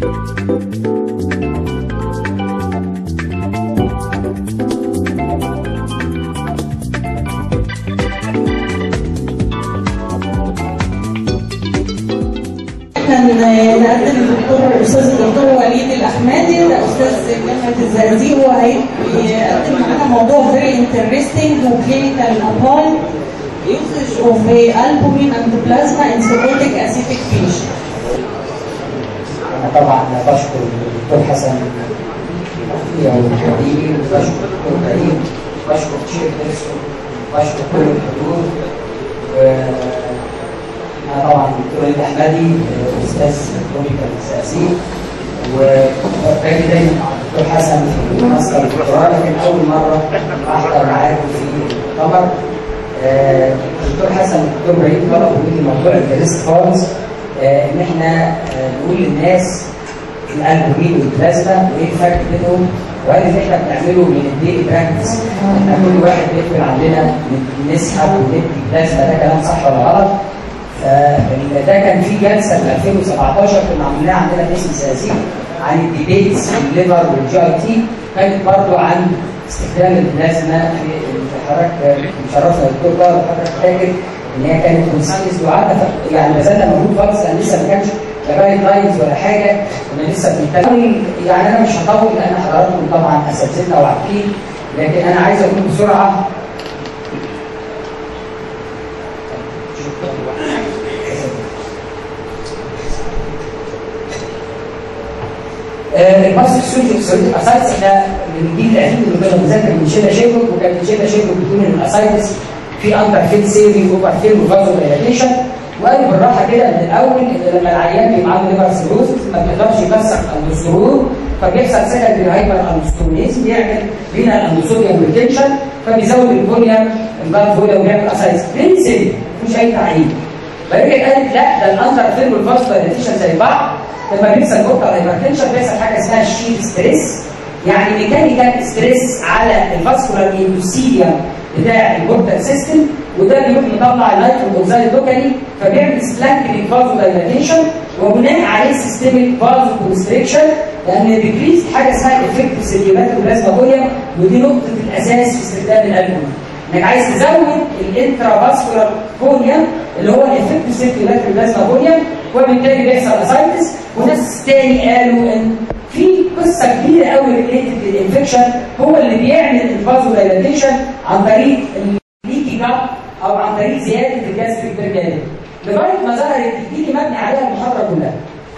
كان نقدم الدكتور الاستاذ الدكتور وليد الاحمدي ده استاذ جامعه الزقازيق وهيقدم معانا موضوع فيري انترستنج وكلينيكال ابلاي usage of albumin and plasma in cirrhotic acidic patient. أنا طبعا بشكر الدكتور حسن يا حبيبي وبشكر الدكتور كريم بشكر شيخ نفسه بشكر كل الحضور و- أنا طبعا الدكتور وليد أحمدي أستاذ كلينيكال الزقازيق وباجي دايما مع الدكتور حسن في مسقط الدكتوراه لكن أول مرة أحضر معاكم في المؤتمر آه، الدكتور حسن والدكتور ابراهيم طلبوا مني موضوع الجليس خالص آه، ان احنا آه، نقول للناس الالبومين والبلازما وايه الفرق بينهم وهل اللي احنا بنعمله من الديلي براكتس احنا كل واحد بيدخل عندنا نسحب وندي بلازما ده كلام صح ولا غلط؟ فال- ده كان في جلسه في 2017 كنا عاملينها عندنا في اسم الزقازيق عن الديبيتس في الليفر والجي اي تي كانت برضه عن استخدام البلازما في حضرتك مشرفنا الدكتور ده وحضرتك فاكر ان هي كانت كونساينس وقعدنا ف- يعني ما زلنا موجود خالص لان لسه ما كانش لا جايد لاينز ولا حاجه كنا لسه بنتكلم يعني انا مش هطول لان حضراتكم طبعا اساتذتنا وعارفين لكن انا عايز اقول بسرعه الباص السوري السوري اسايتس احنا بنجيب القديم اللي كنا بنذاكر من شيلا شيكوك وكان شيلا شيكوك بتقول ان الاسايتس في اندر فيل سيري اوفر فيل وفازو دايلاتيشن وقال بالراحه كده من الاول ان لما العيان بيبقى عنده ليفر سيروزس ما بيقدرش يفسح الاندوسترون فبيحصل سكندري هايبر اندوسترونيزم بيعمل رينال اندوسوديوم ريتنشن فبيزود الفوليوم البلاد فوليوم ويعمل اسايتس فيري سيري مفيش اي تعقيد فرجعت قالت لا ده الاندر فيل والفازو دايلاتيشن زي بعض لما بيحصل بورتال هايبرتنشن بيحصل حاجه اسمها شيل ستريس يعني ميكانيكال ستريس على الفاسكولار اندوثيليوم بتاع البورتال سيستم وده بيروح مطلع النيتروجين اوكسيد لوكالي فبيعمل سبلانكينج فازو دايلاتيشن وبناء عليه سيستميك فازو كونستريكشن لان بيكريز حاجه اسمها افكت سيليومات البلازما فوليوم ودي نقطه الاساس في استخدام الالبوم انك عايز تزود الانترافاسكولار فوليوم اللي هو الافكت سيركيولات البلازما فوليوم وبالتالي بيحصل اسايتس وناس تاني قالوا ان في قصه كبيره قوي ريليتد للانفكشن هو اللي بيعمل الفازو دايلاتيشن عن طريق الليكي جاب او عن طريق زياده الجاستريك برجالي لغايه ما ظهرت دي مبني عليها المحاضره كلها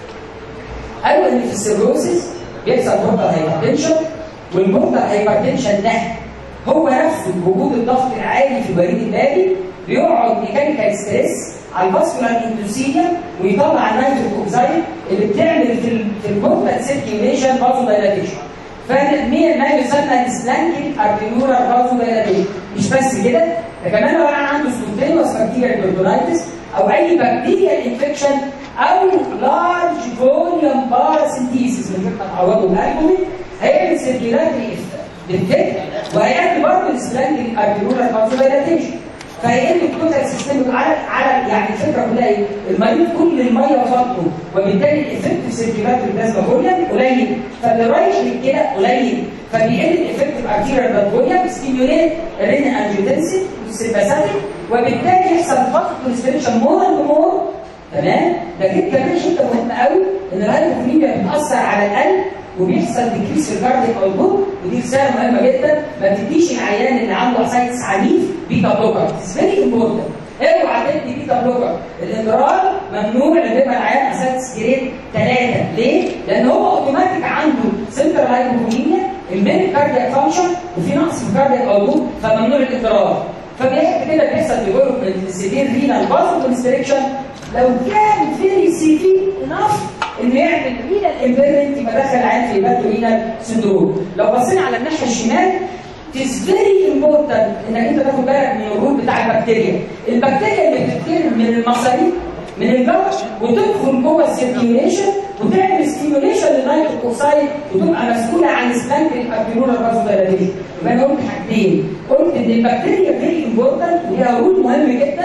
قالوا ان في السيروسيس بيحصل بورتال هايبرتنشن والبورتال هايبرتنشن ده هو نفسه بوجود الضغط العالي في الوريد البابي بيقعد ميكانيكال ستريس على الفاسكولار اندوثيليوم ويطلع النيتروك اوكسيد اللي بتعمل في ال في البورتال سيركيوليشن فازو دايلاتيشن فمية ما يسمى السلانكينج ارتيولار فازو دايلاتيشن مش بس كده ده كمان لو انا عنده سبونتينوس بكتيريا بيرتونايتس او اي بكتيريا انفكشن او لارج فوليوم باراسينتيسيس من غير ما تعوضه بالالبومين هيعمل سيركيولاتري بالفكر وهيعمل برضه السلانكينج ارتيولار فازو دايلاتيشن فيقل التوتال سيستم على على يعني الفكره كلها ايه؟ المريض كل الميه وفضله وبالتالي الافكتيف سيركيولاتري بلازما فوليوم قليل فالرايح كده قليل فبيقل الافكتيف ارتيريال بلاد فوليوم ستيميوليت الرين انجيوتنسي والسيمباثيك وبالتالي يحصل فقط كونستريكشن مور اند مور تمام؟ لكن كمان حته مهمه قوي ان الهايبوكليميا بتاثر على القلب وبيحصل ديكريس في الكارديك اوتبوت ودي رساله مهمه جدا ما تديش العيان اللي عنده اسايتس عنيف بيتا بلوكر اتس فيري امبورتنت اوعى تدي بيتا بلوكر الاضرار ممنوع لما يبقى العيان اسايتس جريد ثلاثه ليه؟ لان هو اوتوماتيك عنده سنترال هايبوكليميا المين كاردياك فانكشن وفي نقص في الكاردياك اوتبوت فممنوع الاضرار فبيحب كده بيحصل ديفلوبمنت سيفير رينال فازو كونستريكشن لو كان فيري سيفير انف انه يعمل رينال امبيرمنت يبقى دخل العيان في هيباتو رينال سندروم لو بصينا على الناحيه الشمال It's very important انك انت تاخد بالك من الرول بتاع البكتيريا البكتيريا اللي بتتكلم من المصاريف من الجوش وتدخل جوه السيركيوليشن وتعمل ستيميوليشن للنيتروك اوكسايد وتبقى مسؤوله عن سبانكريك ابتيرولار فازودايلاتيشن يبقى انا قلت حاجتين قلت ان البكتيريا فيري امبورتنت وليها رول مهم جدا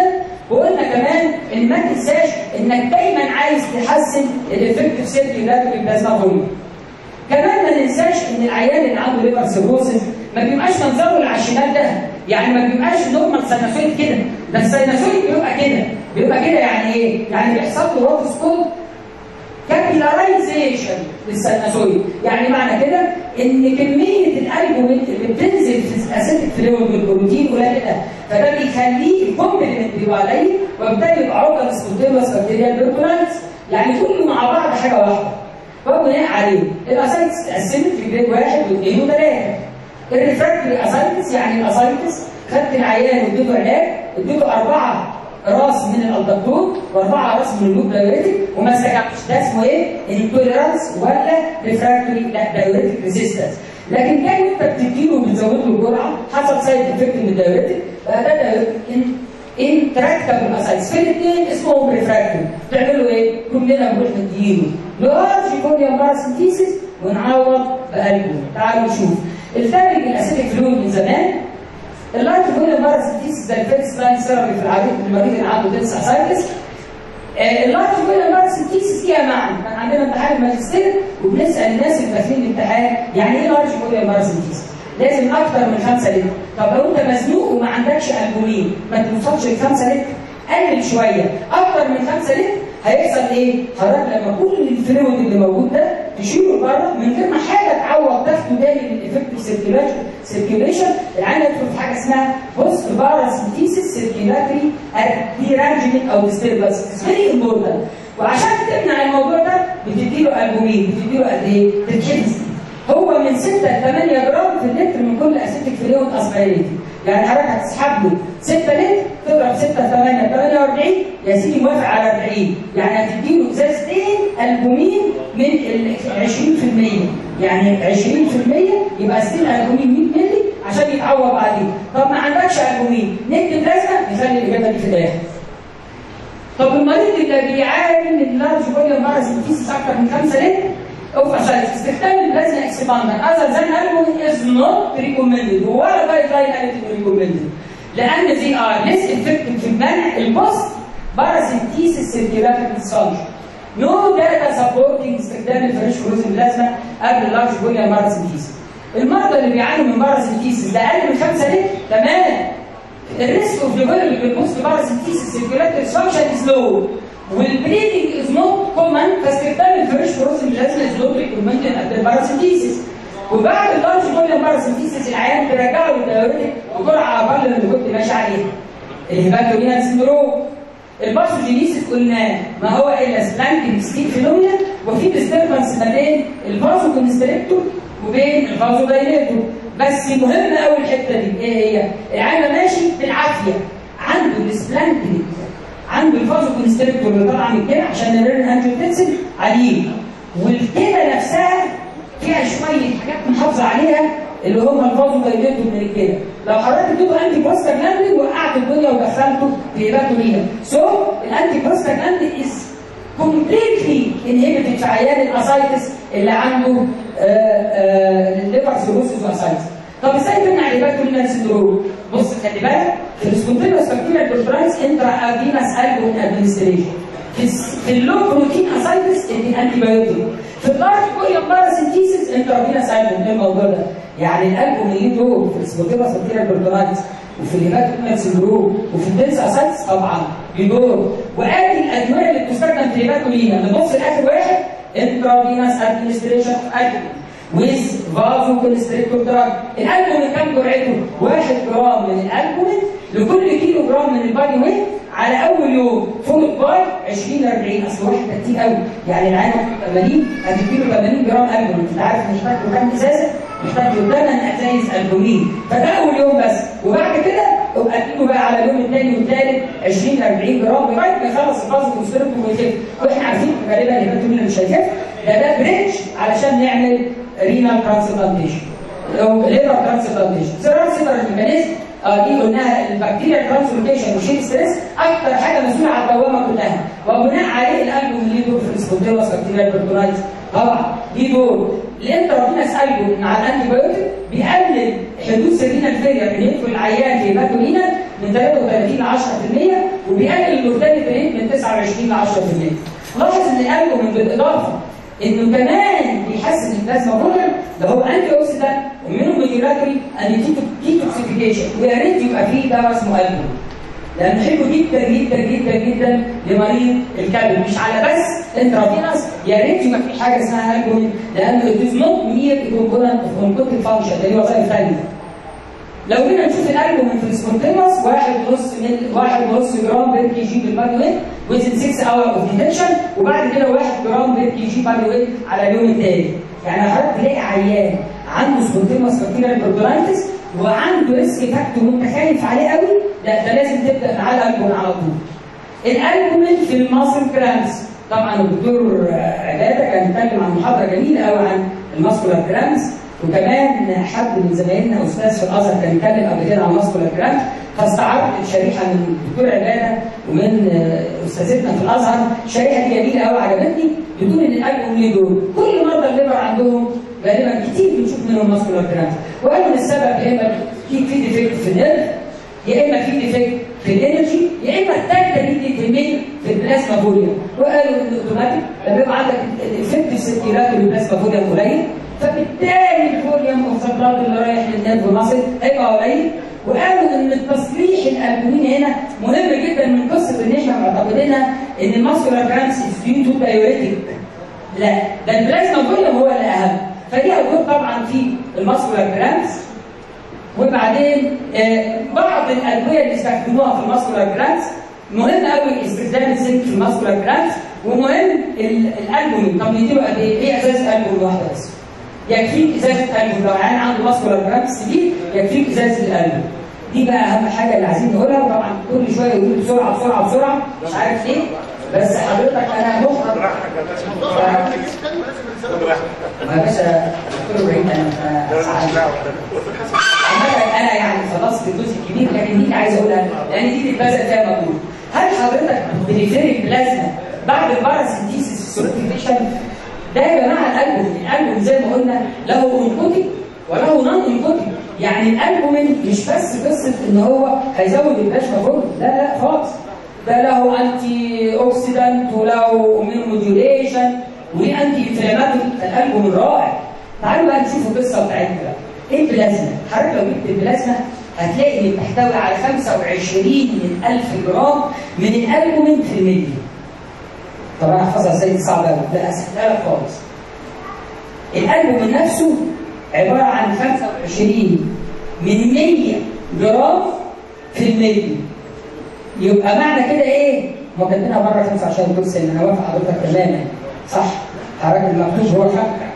وقلنا كمان ان ما تنساش انك دايما عايز تحسن الافكتيف سيركيولاتوري بلازما فوليوم كمان ما ننساش ان العيان اللي عنده ليفر سيروسيس ما بيبقاش منظره اللي على الشمال ده يعني ما بيبقاش نورمال سيناسويد كده ده السيناسويد بيبقى كده بيبقى كده يعني ايه؟ يعني بيحصل له وات سكوب كابيلارايزيشن للسيناسويد يعني معنى كده ان كميه الالبومين اللي بتنزل في الاسيتيك فلويد والبروتين قليله فده بيخليه الكومبلمنت بيبقى قليل وبالتالي يبقى عرضه لسبوتيروس بكتيريا بيركولايتس يعني كله مع بعض حاجه واحده وبناء عليه الاسايتس اتقسمت في جريد واحد واثنين وثلاثه الريفراكتوري اسايتس يعني الاسايتس خدت العيان واديته علاج اديته اربعه راس من الالدكتور واربعه راس من اللوب دايوريتك وما استجابش ده اسمه ايه؟ انتوليرانس ولا ريفراكتوري لا دايوريتك ريزيستنس لكن كان انت بتديله وبتزود له الجرعه حصل سايد افكت من الدايوريتك بقى ده دايوريتك انتراكتابل اسايتس في الاثنين اسمهم ريفراكتوري تعملوا ايه؟ كلنا بنروح نديله لارج كوريا باراسيتيسيس ونعوض بقلبه تعالوا نشوف الفرق بين الاسيتيك فلويد من زمان اللارج كوريا باراسيتيسيس ده الفيرست لاين ثيرابي في العادي المريض اللي عنده دنس اسايتس اللارج كوريا باراسيتيسيس فيها معنى كان عندنا امتحان الماجستير وبنسال الناس اللي داخلين الامتحان يعني ايه لارج كوريا باراسيتيسيس لازم اكتر من 5 لتر طب لو انت مزنوق وما عندكش البومين ما توصلش ل 5 لتر قلل شويه اكتر من 5 لتر هيحصل ايه؟ حضرتك لما كل الفلويد اللي موجود ده تشيله بره من غير ما حاجه تعوض تاخده تاني من الافكتيف سيركيوليشن سيركيوليشن العين يدخل في حاجه اسمها بوست باراسيتيسيس سيركيولاتري ديرانجمنت او ديستربنس فيري امبورتنت وعشان تمنع الموضوع ده بتدي له البومين بتدي له قد ايه؟ بتكنز هو من 6 ل 8 جرام في اللتر من كل اسيتيك فلويد اسبيريتي يعني حضرتك هتسحب له 6 لتر تضرب 6 في 8 48 يا سيدي موافق على 40 يعني هتدي له ازازتين البومين من ال 20% يعني 20% يبقى ازازتين البومين 100 مللي عشان يتعوض عليه طب ما عندكش البومين نكتب لازمه نخلي الاجابه دي في الاخر طب المريض اللي بيعاني من لارج فوليوم باراسيتيسيس اكتر من 5 لتر اوف اسايتس استخدام البلازما اكسباندر اذر ذان البومين از نوت ريكومندد ولا جايد لاين قالت انه ريكومندد لان زي ار ليس افكتيف في منع البوست باراسيتيسيس سيركيولاتري ديسفانكشن نو داتا سبورتنج استخدام الفريش فروزن بلازما قبل اللارج فوليوم باراسيتيسيس المرضى اللي بيعانوا من باراسيتيسيس ده اقل من 5 لتر تمام الريسك اوف ديفلوبينج البوست باراسيتيسيس سيركيولاتري ديسفانكشن از لو والبليدنج از نوت كومن فاستخدام الفريش فروزن بلازما از نوت ريكومندد قبل الباراسيتيسيس وبعد اللارج فوليوم باراسيتيسيس العيان بيرجعوا للدايوريتك بجرعه اقل من اللي كنت ماشي عليها الهيباتومينال سندروم الباثوجينيسيس قلنا ما هو الا سبلانكينج ستيك فينومينا وفي ديستربنس ما بين الفازو كونستريكتور وبين الفازو دايليتور بس مهم قوي الحته دي ايه هي؟ العيان ماشي بالعافيه عنده السبلانكينج عنده الفازو كونستريكتور اللي طالعه من الكلى عشان الرين انجيوتنسن عليه والكلى نفسها فيها شويه حاجات محافظه عليها اللي هم الفازو دايليتور من الكلى لو حضرتك اديته انتي بروستاجلاندين وقعت الدنيا ودخلته في هيباتومينا سو الانتي بروستاجلاندين از كومبليتلي انهبيتد في عيان الاسايتس اللي عنده الليفر سيروسيس واسايتس طب ازاي تمنع الهيباتومينا سندروم؟ بص خلي بالك في السبونتينوس بكتيريا كونترايز انترا افينس البوم ادمنستريشن في اللو بروتين اسايتس ادي انتي بايوتيك في اللارج كوريوم باراسيتيسيس انترافينس البوم ايه الموضوع ده؟ يعني الالبوم اللي دول في السبونتينوس بكتيريا كونترايز وفي الهيباتومينا سندروم وفي الدنس اسايتس طبعا يدور وادي الادويه اللي بتستخدم في الهيباتومينا نبص لاخر واحد انترافينس ادمنستريشن البوم ويز فازو كونستريكتور دراج الالبومين كام جرعته؟ 1 جرام من الالبومين لكل كيلو جرام من البادي ويت على اول يوم فوق باي 20 40 اصل واحد ده كتير قوي يعني العين 80 هتديله 80 جرام البومين انت عارف محتاج له كام ازازه؟ محتاج له 8 ازايز البومين فده اول يوم بس وبعد كده ابقى اديله بقى على اليوم الثاني والثالث 20 40 جرام لغايه ما يخلص الفازو كونستريكتور ويخف واحنا عارفين غالبا الهيباتومين مش هيخف ده ده بريدج علشان نعمل رينال ترانسبلانتيشن او ليفر ترانسبلانتيشن زراعه سيبر الميكانيزم اه دي قلناها البكتيريا ترانسلوكيشن وشيل ستريس اكتر حاجه مسؤوله على الدوامه كلها وبناء عليه القلب اللي دور في السبونتينوس بكتيريا بيرتونايتس طبعا دي دور الانترافينس قلبه مع الانتي بايوتيك بيقلل حدوث الرينال فيلير ان يدخل العيان في هيباتومينا من 33 ل 10% وبيقلل المورتاليتي ريت من 29 ل 10% لاحظ ان الالبومين بالاضافه انه كمان بيحسن البلازما فوليوم ده هو انتي اوكسيدانت ومنهم ميديولاتري ان ديتوكسيفيكيشن ويا ريت يبقى فيه دواء اسمه البوم لانه حلو جدا جدا جدا جدا لمريض الكبد مش على بس انترافينوس يا ريت يبقى في حاجه اسمها البوم لانه it is not mere component of oncotic function ده ليه وظائف ثانيه لو جينا نشوف الالبوم في السبونتينوس واحد ونص من واحد ونص جرام بير كي جي بالبادي ويت within 6 اور اوف ديتكشن وبعد كده واحد جرام بير كي جي بادي ويت على اليوم التاني يعني حضرتك تلاقي عيان عنده سبونتينوس كارتيرال بروتونايتس وعنده ريسك فاكتور وانت خايف عليه قوي لا ده لازم تبدا معاه الالبوم على طول الالبومين في الماسل كرامس طبعا الدكتور عباده كان بيتكلم عن محاضره جميله قوي عن الماسكولار كرامس وكمان حد من زمايلنا استاذ في الازهر كان بيتكلم قبل كده عن الماسكولار كرامس فاستعرضت الشريحه من الدكتور عباده ومن استاذتنا في الازهر الشريحه دي جميله قوي عجبتني بتقول ان الالبومين دول كل مرضى الليفر عندهم غالبا كتير بنشوف منهم ماسكولار كرامس وقالوا ان السبب يا اما في في ديفكت في النيرف يا اما في ديفكت في الانرجي يا اما الثالثه دي كميه في البلازما فوليوم وقالوا ان اوتوماتيك لما يبقى عندك الافكت السيركيلات البلازما فوليوم قليل فبالتالي الفوليوم اوف ذا بلاد اللي رايح للنيرف ماسل هيبقى قليل وقالوا ان التصريح الالبومين هنا مهم جدا من قصه ان احنا معتقدينها ان الماسكولار كرامس از ديو تو دايوريتك لا ده البلازما فوليوم هو اللي اهم فليها دور طبعا في الماسكولار كرامس وبعدين آه بعض الادويه اللي استخدموها في الماسكولار جرانس مهم قوي استخدام الزنك في الماسكولار جرانس ومهم الالبومين طب نديله قد ايه؟ ايه ازازه البوم واحده بس؟ يكفيك ازازه البوم لو عيان عنده ماسكولار جرانس كبير يكفيك ازازه الالبوم دي بقى اهم حاجه اللي عايزين نقولها وطبعا كل شويه يقولوا بسرعه بسرعه بسرعه مش عارف ليه بس حضرتك انا مخرج ما يا باشا دكتور ابراهيم انا انا يعني خلصت الجزء الكبير لكن دي عايز اقولها لان دي بتتبذل فيها مجهود هل حضرتك بتفرق بلازما بعد الباراسيتيسيس سيرتيفيكيشن ده يا جماعه الالبوم الالبوم زي ما قلنا له انكوتيك وله نون انكوتيك يعني الالبومين مش بس قصه ان هو هيزود البلازما فوليوم لا لا خالص ده له انتي اوكسيدانت وله امين موديوليشن وليه انتي انفلاماتوري الالبوم رائع تعالوا بقى نشوف القصه بتاعتنا بقى ايه البلازما؟ حضرتك لو جبت البلازما هتلاقي ان بتحتوي على 25 من 1000 جرام من الالبومين في الملي طبعا احفظها ازاي صعب قوي لا اسهلها لك خالص الالبومين نفسه عباره عن 25 من 100 جرام في الملي يبقى معنى كده ايه؟ ما كاتبينها بره 25 دول سن انا وافق حضرتك تماما صح حضرتك المكتوب هو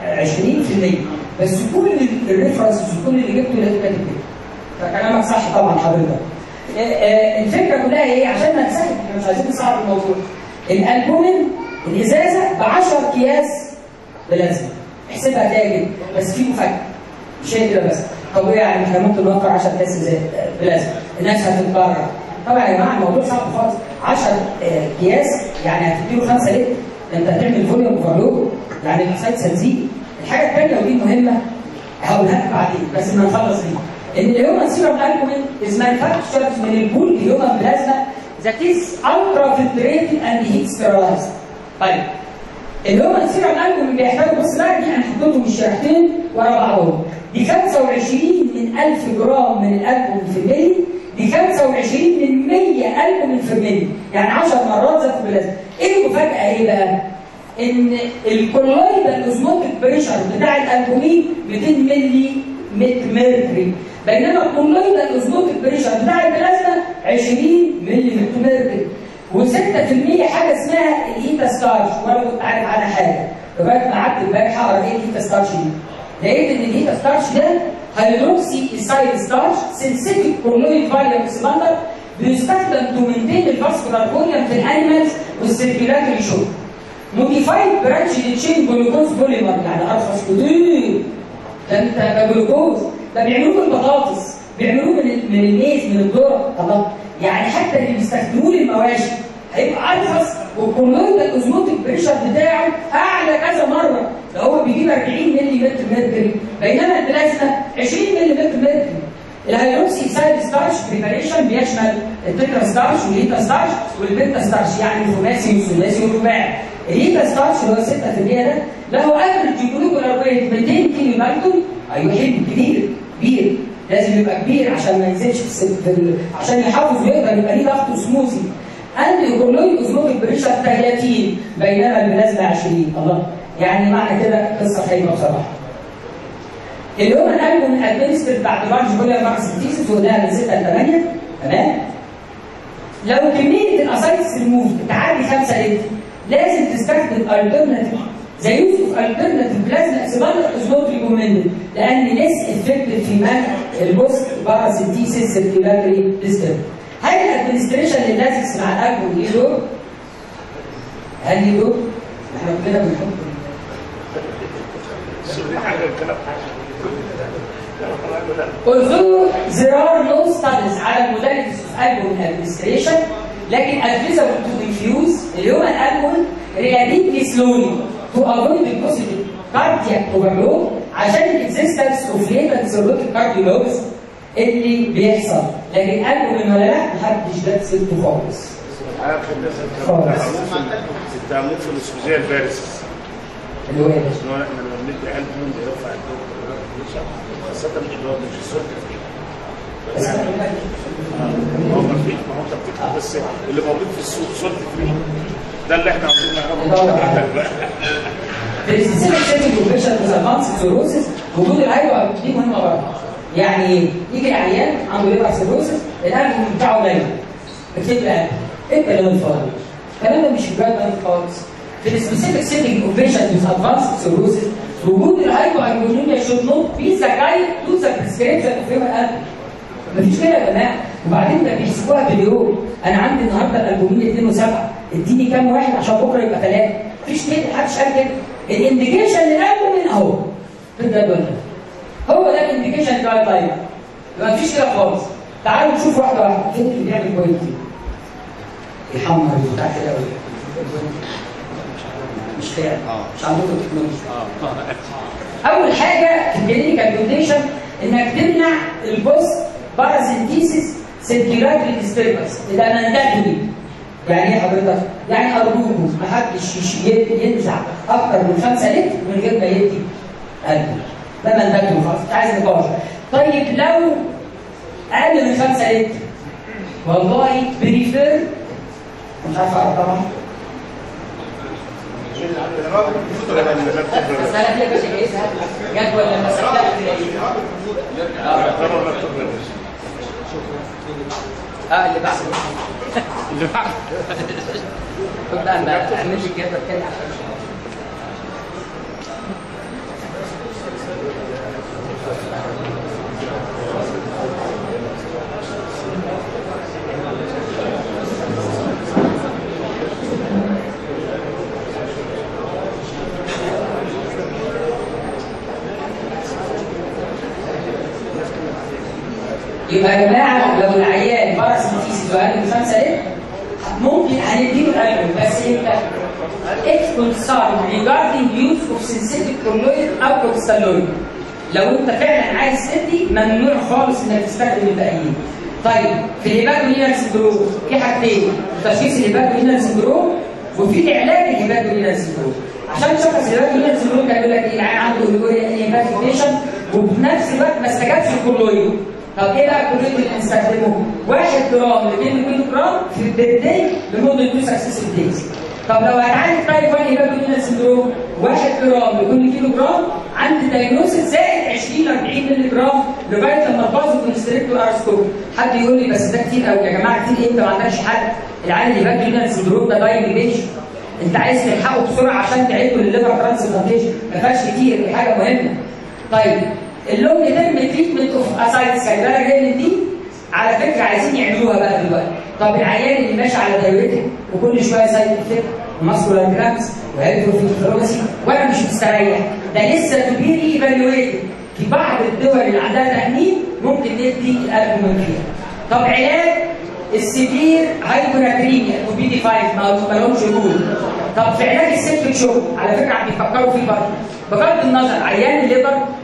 20% بس كل الريفرنسز وكل اللي جبته لازم كاتب كده فكلامك صح طبعا حضرتك الفكره كلها ايه عشان ما نسهل احنا مش عايزين نصعب الموضوع الالبومين الازازه ب 10 اكياس بلازما احسبها تلاقي كده بس في مفاجاه مش هي كده بس طب ايه يعني احنا ممكن نوفر 10 اكياس بلازما الناس هتتبرع طبعا يا جماعه الموضوع صعب خالص 10 اكياس يعني هتديله 5 لتر انت هتعمل فوليوم اوفرلود يعني الاسايتس هتزيد الحاجه الثانيه ودي مهمه هقولها لك بعدين بس ما نخلص دي ان الهيومن سيرم البومين از مانيفاكتشرد من البول هيومن بلازما ذات از الترا فلتريتد اند هيت ستيرالايزد طيب الهيومن سيرم البومين بيحتوي بص بقى دي انا حطيتهم الشريحتين ورا بعضهم دي 25 من 1000 جرام من الالبوم في الملي دي 25 من 100 البومين في الملي يعني 10 مرات ذات البلازما ايه المفاجاه ايه بقى؟ ان الكولويدال اوزموتيك بريشر بتاع الالبومين 200 ملي متر ميركوري بينما الكولويدال اوزموتيك بريشر بتاع البلازما 20 ملي متر ميركوري و6% حاجه اسمها الايتا ستارش وانا كنت عارف عنها حاجه لغايه ما قعدت امبارح اقرا ايه الايتا ستارش دي لقيت ان الايتا ستارش ده هيدروكسي اسايل ستارش سنسيتيك كولويد فاليوم اكسباندر بيستخدم تو مينتين الفاسكولار فوليوم في الانيمالز والسيركيلاتوري شوك موديفايد برانش تشين جلوكوز بوليمر يعني ارخص كتير ده انت ده جلوكوز ده بيعملوه من البطاطس بيعملوه من من الميز من الذره الله يعني حتى اللي بيستخدموه للمواشي هيبقى ارخص والكولويد الاوزموتيك بريشر بتاعه اعلى كذا مره ده هو بيجيب 40 ملي متر ميركوري بينما البلازما 20 ملي متر ميركوري الهيدروكسي سايد ستارش بريباريشن بيشمل التترا ستارش والهيتا ستارش والبيتا ستارش يعني الخماسي والثلاثي والرباعي الهيتا ستارش اللي هو 6% ده له افرج جلوكولار ويت 200 كيلو نيوتن ايوه حلو كبير كبير لازم يبقى كبير عشان ما ينزلش في, الس- في ال... عشان يحافظ ويقدر يبقى ليه ضغط سموزي عندي كلويد اوزموتيك بريشر 30 بينما البلازما 20 الله يعني معنى كده قصه خايبه بصراحه اليوم الالبوم ادمنستر بعد لارج فوليوم ماركسيتيسيس وده من 6 ل 8 تمام لو كميه الاسايتس ريموف تعدي 5 لتر لازم تستخدم الترناتيف زي يوسف الترناتيف بلازما اكسباندر از نوت ريكومندد لان ليس افكتيف في منع البوست باراسيتيسيس سيركيولاري ديسترب هل الادمنستريشن لللازكس مع الالبوم ليه دور؟ هل ليه دور؟ احنا كلنا بنحط Although there are no studies على modalities of alcohol administration لكن advisable to diffuse اليوم الالكول relatively slowly to avoid the possible cardiac overload عشان الاكزيستنس اوف latent cirrhotic cardiologs اللي بيحصل لكن الكول ولا لا محدش جاب سيرته خالص عارف خالص التعمق في الاسفوزيه الفارس اللي هو ايه ده؟ ان هو احنا لما بندي قلب من بيرفع الضغط خاصه مش هو مش الصوت بس ما هو مفيش ما هو تفكير بس اللي موجود في السوق صوت فري ده اللي احنا عاوزين نعرفه بقى في السلسله السيتنج اوبريشن وزادفانس سيروسيس وجود الهايبو دي مهمه برضه يعني يجي العيان عنده ليفر سيروسيس القلب بتاعه قليل اكتب القلب انت اللي الفاضي الكلام ده مش في جاد خالص في السبيسيفيك سيتنج اوبريشن وذ ادفانس سيروسيس وجود الهايبو البومينيا شود نوت بي ذا جايد تو ذا بريسكريبشن اوف ليفر قلب مفيش كده يا جماعه وبعدين ده بيحسبوها باليوم انا عندي النهارده الالبومين 2 و7 اديني كام واحد عشان بكره يبقى ثلاثه مفيش كده محدش قال كده الانديكيشن للالبومين اهو في الجدول ده هو ده الانديكيشن جايد لاين يبقى مفيش كده خالص تعالوا نشوف واحده واحده فين اللي بيعمل كويس يحمر بتاع كده ولا مش فاهم مش عندكم تكنولوجيا اول حاجه في الكلينيكال كونديشن انك تمنع البوست باراسينتيسيس سيركيولاتري ديستربنس ده مانداتوري يعني ايه حضرتك؟ يعني ارجوكم ما حدش يش- ي- ينزع اكتر من 5 لتر من غير ما يدي قلبه ده مانداتوري خلاص مش عايز نقاش طيب لو اقل من 5 لتر والله بريفير مش عارف اعرف طبعا مسألة دي يا باشا جايزها جدول لما سجلت اه اللي بعده اللي بعد خد بقى انا اعمل لي الجدول تاني عشان يبقى يا جماعه لو العيان باراسيتيسيس واقل من 5 لتر ممكن هنديله الالبوم بس امتى؟ if concerned regarding use of synthetic colloid او كوكستالويد لو انت فعلا عايز تدي ممنوع خالص انك تستخدم الباقيين طيب في الهيباتولينال سندروم في حاجتين تشخيص الهيباتولينال سندروم وفي العلاج الهيباتولينال سندروم عشان تشخص الهيباتولينال سندروم كان يقول لك ايه العيان عنده هيباتولينال هيباتيشن وفي نفس الوقت ما استجابش الكولويد طب ايه بقى الكولويد اللي هنستخدمه؟ 1 جرام ل 2 كيلو جرام في الدقيقتين لمده 2 سكسيسيف دايز طب لو هتعالج تايب 1 هيباتولينال سندروم 1 جرام لكل كيلو جرام عند دايجنوستس زائد 20 ل 40 مللي جرام لغايه لما البازو كونستريكتور ارستوب حد يقول لي بس ده كتير قوي يا جماعه كتير ايه انت ما عندكش حد العيان هيباتولينال سندروم ده دايم بيشن انت عايز تلحقه بسرعه عشان تعيده للليفر ترانسبلانتيشن ما فيهاش كتير دي حاجه مهمه طيب اللونج تيرم تريتمنت اوف اسايتس خلي بالك جاي من دي على فكره عايزين يعملوها بقى دلوقتي طب العيان اللي ماشي على دايوريتك وكل شويه سايد افكت وماسكولار جرامس وهيدروفيتروباسي وانا مش مستريح ده لسه تو بي ايفالويتد في بعض الدول اللي عندها تأمين ممكن ندي القلب من فيها طب علاج السيفير هايبوناتريميا تو بي دي 5 ما ما لهمش رول طب في علاج السيبتيك شوك على فكره عم بيفكروا فيه برضه بغض النظر عيان الليفر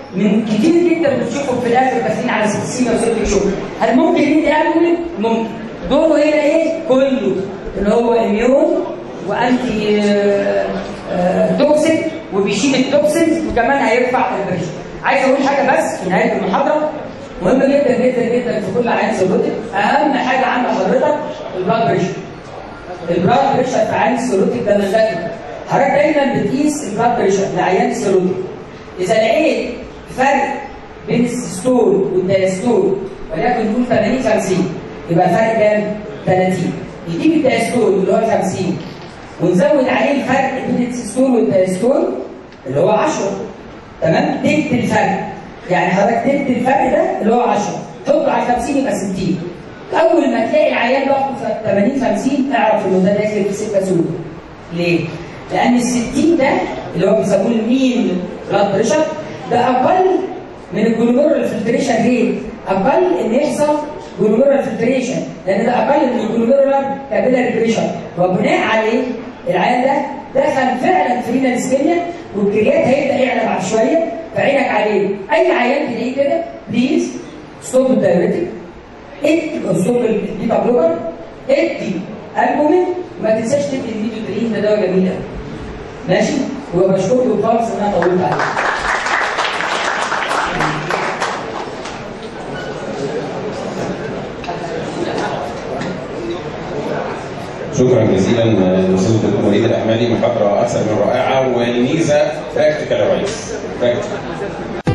من كتير جدا بتشوفهم في الاخر داخلين على سكسيمة وسيرتك شوك هل ممكن يدي البومين؟ ممكن دوره هنا ايه؟ كله اللي هو اميون وانتي آه، آه، توكسيك وبيشيل التوكسينز وكمان هيرفع البريشر عايز اقول حاجه بس في نهايه المحاضره مهمه جدا جدا جدا في كل عيان سيروتيك اهم حاجه عند حضرتك البلاد بريشر البلاد بريشر في عيان السيروتيك ده مزاجي حضرتك دايما بتقيس البلاد بريشر لعيان السيروتيك اذا لقيت فرق بين السيستول والدايستول وليكن نقول 80 50 يبقى الفرق كام؟ 30 يجيب الدايستول اللي هو 50 ونزود عليه الفرق بين السيستول والدايستول اللي هو 10 تمام؟ تلت الفرق يعني حضرتك تلت الفرق ده اللي هو 10 حطه على 50 يبقى 60 اول ما تلاقي العيان ضغطه 80 50 اعرف انه ده داخل في سكه سوداء ليه؟ لان ال 60 ده اللي هو بيسموه المين بلاد بريشر ده اقل من الجلوميرال فلتريشن ريت اقل ان يحصل جلوميرال فلتريشن لان ده اقل من الجلوميرال كابيلاري بريشر وبناء عليه العيان ده دخل فعلا في رينال اسكيميا والكريات هيبدا يعلى بعد شويه فعينك عليه اي عيان تلاقيه كده بليز ستوب الدايريتك ادي ستوب البيتا بلوكر ادي البومين وما تنساش تدي الفيديو ده دواء جميل قوي ماشي وبشكركم خالص ان انا طولت عليكم شكرا جزيلا للاستاذ الدكتور وليد الاحمدي محاضره اكثر من رائعه والميزه براكتيكال وايز براكتيكال